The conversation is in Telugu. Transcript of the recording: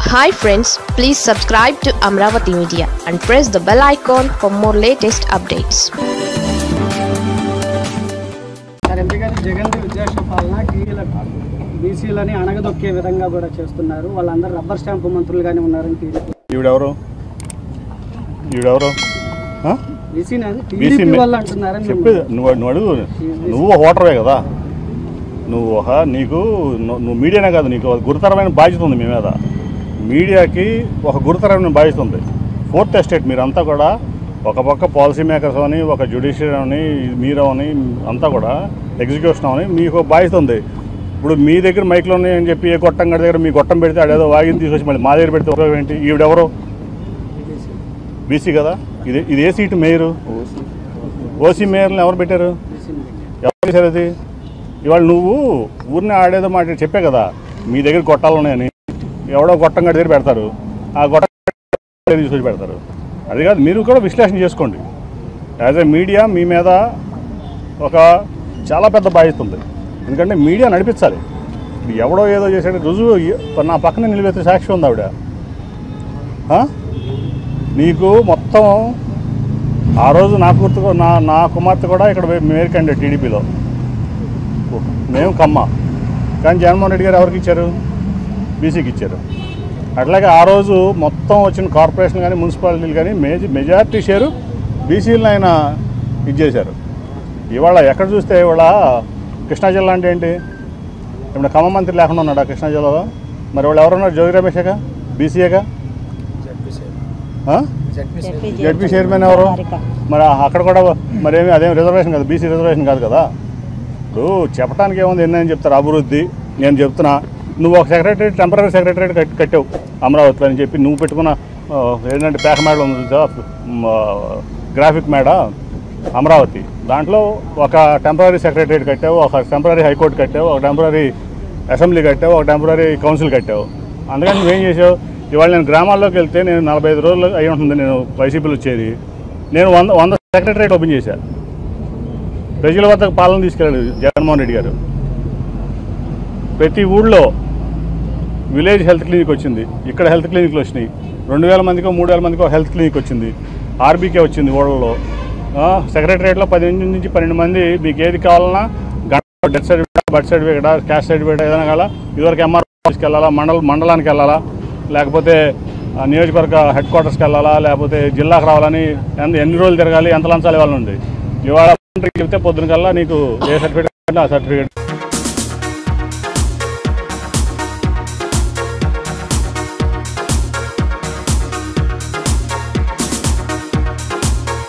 Hi friends please subscribe to Amaravati media and press the bell icon for more latest updates sir ఎందుకంటే జగన్ విద్వేష పాలన టీవీల బీసీలని అణగదొక్కే విధంగా కూడా చేస్తున్నారు వాళ్ళందరూ రబ్బర్ స్టాంపు మంత్రులుగానే ఉన్నారని టీడీపీ ఈవిడెవరు ఈవిడెవరు ఆ? బీసీ BC టీడీపీ మే- వాళ్ళు అంటున్నారని చెప్పేది నువ్వు నువ్వు అడుగు నువ్వు ఒక ఓటర్వే కదా నువ్వు ఒక నీకు ను- నువ్వు మీడియానే కాదు నీకు ఒక గురుతరమైన బాధ్యత ఉంది మీ మీద మీడియాకి ఒక గురుతరమైన బాధ్యత ఉంది ఫోర్త్ ఎస్టేట్ మీరంతా కూడా ఒక పక్క పాలసీ మేకర్స్ అని ఒక జ్యుడిషియరీ అని మీరు అని అంతా కూడా ఎగ్జిక్యూషన్ అని మీకు ఒక బాధ్యత ఉంది ఇప్పుడు మీ దగ్గర మైక్లో ఉన్నాయని చెప్పి ఏ గొట్టం గడి దగ్గర మీ గొట్టం పెడితే ఆడేదో వాగిని తీసుకొచ్చి మళ్ళీ మా దగ్గర పెడితే ఉపయోగం ఏంటి ఈవిడెవరు బీసీ కదా ఇది ఇది ఏ సీటు మేయరు ఓసీ మేయర్ని ఎవరు పెట్టారు ఎవరు చేశారు అది ఇవాళ నువ్వు ఊరిని ఆడేదో మాట చెప్పే కదా మీ దగ్గర గొట్టాలు ఉన్నాయని ఎవడో గొట్టం గడి దగ్గర పెడతారు ఆ గొట్టం గడి తీసుకొచ్చి పెడతారు అది కాదు మీరు కూడా విశ్లేషణ చేసుకోండి యాజ్ ఎ మీడియా మీ మీద ఒక చాలా పెద్ద బాధ్యత ఉంది ఎందుకంటే మీడియా నడిపించాలి ఇప్పుడు ఎవడో ఏదో చేసాడు రుజువు నా పక్కన నిలబెత్తే సాక్షి ఉంది ఆవిడ ఆ? నీకు మొత్తం ఆ రోజు నా గుర్తు నా నా కుమార్తె కూడా ఇక్కడ మేయర్ క్యాండిడేట్ టీడీపీలో మేము కమ్మ కానీ జగన్మోహన్ రెడ్డి గారు ఎవరికి ఇచ్చారు బీసీకి ఇచ్చారు అట్లాగే ఆ రోజు మొత్తం వచ్చిన కార్పొరేషన్ కానీ మున్సిపాలిటీలు కానీ మేజ మెజారిటీ షేరు బీసీలను ఆయన ఇది చేశారు ఇవాళ ఎక్కడ చూస్తే ఇవాళ కృష్ణా జిల్లా అంటే ఏంటి ఇప్పుడు ఖమ్మం మంత్రి లేకుండా ఉన్నాడా కృష్ణా జిల్లాలో మరి వాళ్ళు ఎవరున్నారు జోగి రమేషేగా బీసీఏగా జడ్పీ చైర్మన్ ఎవరు మరి అక్కడ కూడా మరి ఏమి అదేం రిజర్వేషన్ కాదు బీసీ రిజర్వేషన్ కాదు కదా ఇప్పుడు చెప్పడానికి ఏముంది ఎన్నని చెప్తారు అభివృద్ధి నేను చెప్తున్నా నువ్వు ఒక సెక్రటరీ టెంపరీ సెక్రటరీ కట్ కట్టావు అమరావతిలో అని చెప్పి నువ్వు పెట్టుకున్న ఆ, ఏంటంటే పేక మేడ ఉంది చూసావా? మ్, ఆ, గ్రాఫిక్ మేడ అమరావతి దాంట్లో ఒక టెంపరీ సెక్రటరీ కట్టావు ఒక టెంపరీ హైకోర్టు కట్టావు ఒక టెంపరీ అసెంబ్లీ కట్టావు ఒక టెంపరీ కౌన్సిల్ కట్టావు అందుకని నువ్వేం చేసావు ఇవాళ నేను గ్రామాల్లోకి వెళ్తే నేను నలభై ఐదు రోజులు అయి ఉంటుంది నేను వైసీపీలో వచ్చేది నేను వంద వంద సెక్రటరేట్ ఓపెన్ చేశాను ప్రజల వద్దకు పాలన తీసుకెళ్ళాడు జగన్మోహన్ రెడ్డి గారు ప్రతి ఊళ్ళో విలేజ్ హెల్త్ క్లినిక్ వచ్చింది ఇక్కడ హెల్త్ క్లినిక్లు వచ్చినాయి రెండు వేల మందికో మూడు వేల మందికో హెల్త్ క్లినిక్ వచ్చింది ఆర్బీకే వచ్చింది ఊళ్ళలో సెక్రటరేట్లో పది నుంచి పన్నెండు మంది మీకు ఏది కావాలన్నా గంట death certificate birth certificate caste certificate ఏదైనా కావాలా ఇదివరకు ఎంఆర్ ఆఫీస్కి వెళ్ళాలా మండల మండలానికి వెళ్ళాలా లేకపోతే ఆ, నియోజకవర్గ హెడ్ క్వార్టర్స్కి వెళ్ళాలా లేకపోతే జిల్లాకు రావాలని ఎంత ఎన్ని రోజులు తిరగాలి ఎంత లంచాలు ఇవ్వాలని ఉంది ఇవాళ చెప్తే పొద్దున కల్లా నీకు ఏ సర్టిఫికేట్ ఆ సర్టిఫికేట్